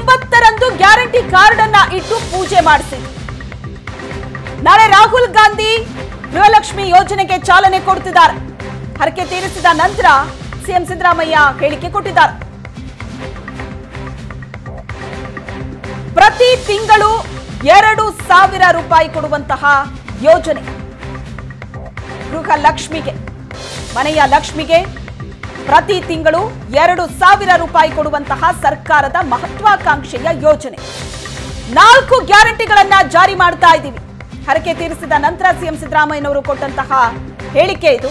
ಒಂಬತ್ತರಂದು guarantee card ಅನ್ನ ಇಟ್ಟು ಪೂಜೆ ಮಾಡಿಸಿದ್ರು ನಾಳೆ ರಾಹುಲ್ ಗಾಂಧಿ ಗೃಹಲಕ್ಷ್ಮಿ ಯೋಜನೆಗೆ ಚಾಲನೆ ಕೊಡ್ತಿದ್ದಾರೆ ಹರಕೆ ತೀರಿಸಿದ ನಂತರ ಸಿಎಂ ಸಿದ್ದರಾಮಯ್ಯ ಹೇಳಿಕೆ ಕೊಟ್ಟಿದ್ದಾರೆ ಪ್ರತಿ ತಿಂಗಳು ಎರಡು ಸಾವಿರ ರೂಪಾಯಿ ಕೊಡುವಂತಹ ಯೋಜನೆ ಗೃಹ ಲಕ್ಷ್ಮಿಗೆ ಮನೆಯ ಲಕ್ಷ್ಮಿಗೆ ಪ್ರತಿ ತಿಂಗಳು ಎರಡು ಸಾವಿರ ರೂಪಾಯಿ ಕೊಡುವಂತಹ ಸರ್ಕಾರದ ಮಹತ್ವಾಕಾಂಕ್ಷೆಯ ಯೋಜನೆ ನಾಲ್ಕು ಗ್ಯಾರಂಟಿಗಳನ್ನ ಜಾರಿ ಮಾಡ್ತಾ ಇದ್ದೀವಿ ಹರಕೆ ತೀರಿಸಿದ ನಂತರ ಸಿಎಂ ಸಿದ್ದರಾಮಯ್ಯನವರು ಕೊಟ್ಟಂತಹ ಹೇಳಿಕೆ ಇದು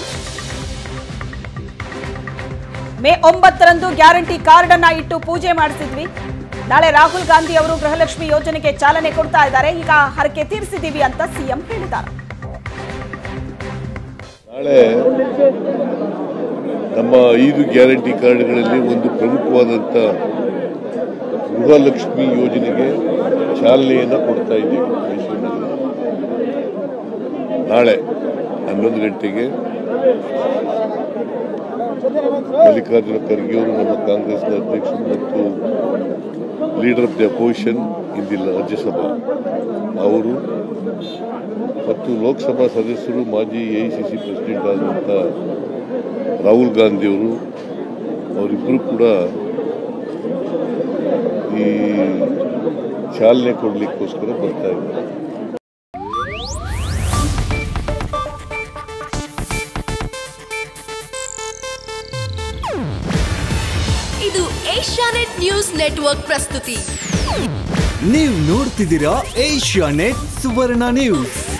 ಮೇ ಒಂಬತ್ತರಂದು ಗ್ಯಾರಂಟಿ ಕಾರ್ಡ್ ಅನ್ನ ಇಟ್ಟು ಪೂಜೆ ಮಾಡಿಸಿದ್ವಿ ನಾಳೆ ರಾಹುಲ್ ಗಾಂಧಿ ಅವರು ಗೃಹಲಕ್ಷ್ಮಿ ಯೋಜನೆಗೆ ಚಾಲನೆ ಕೊಡ್ತಾ ಇದ್ದಾರೆ ಈಗ ಹರಕೆ ತೀರಿಸಿದೀವಿ ಅಂತ ಸಿಎಂ ಹೇಳಿದ್ದಾರೆ ನಾಳೆ ನಮ್ಮ ಐದು ಗ್ಯಾರಂಟಿ ಕಾರ್ಡ್ಗಳಲ್ಲಿ ಒಂದು ಪ್ರಮುಖವಾದಂಥ ಗೃಹಲಕ್ಷ್ಮಿ ಯೋಜನೆಗೆ ಚಾಲನೆಯನ್ನು ಕೊಡ್ತಾ ಇದ್ದೀವಿ ಮೈಸೂರಿನಲ್ಲಿ ನಾಳೆ ಹನ್ನೊಂದು ಗಂಟೆಗೆ ಮಲ್ಲಿಕಾರ್ಜುನ ಖರ್ಗೆ ಅವರು ನಮ್ಮ ಕಾಂಗ್ರೆಸ್ನ ಅಧ್ಯಕ್ಷರು ಮತ್ತು ಲೀಡರ್ ಆಫ್ ದಿ ಅಪೋಸಿಷನ್ ಇಂದಿಲ್ಲ ರಾಜ್ಯಸಭಾ ಅವರು ಮತ್ತು ಲೋಕಸಭಾ ಸದಸ್ಯರು ಮಾಜಿ ಎ ಸಿ ಸಿ ಪ್ರೆಸಿಡೆಂಟ್ ಆದಂಥ ರಾಹುಲ್ ಗಾಂಧಿಯವರು ಅವರಿಬ್ಬರು ಕೂಡ ಈ ಚಾಲನೆ ಕೊಡಲಿಕ್ಕೋಸ್ಕರ ಬರ್ತಾ ಇದ್ದಾರೆ ಇದು ಏಷ್ಯಾನೆಟ್ ನ್ಯೂಸ್ ನೆಟ್ವರ್ಕ್ ಪ್ರಸ್ತುತಿ ನೀವು ನೋಡ್ತಿದ್ದೀರಾ ಏಷ್ಯಾ ನೆಟ್ ಸುವರ್ಣ ನ್ಯೂಸ್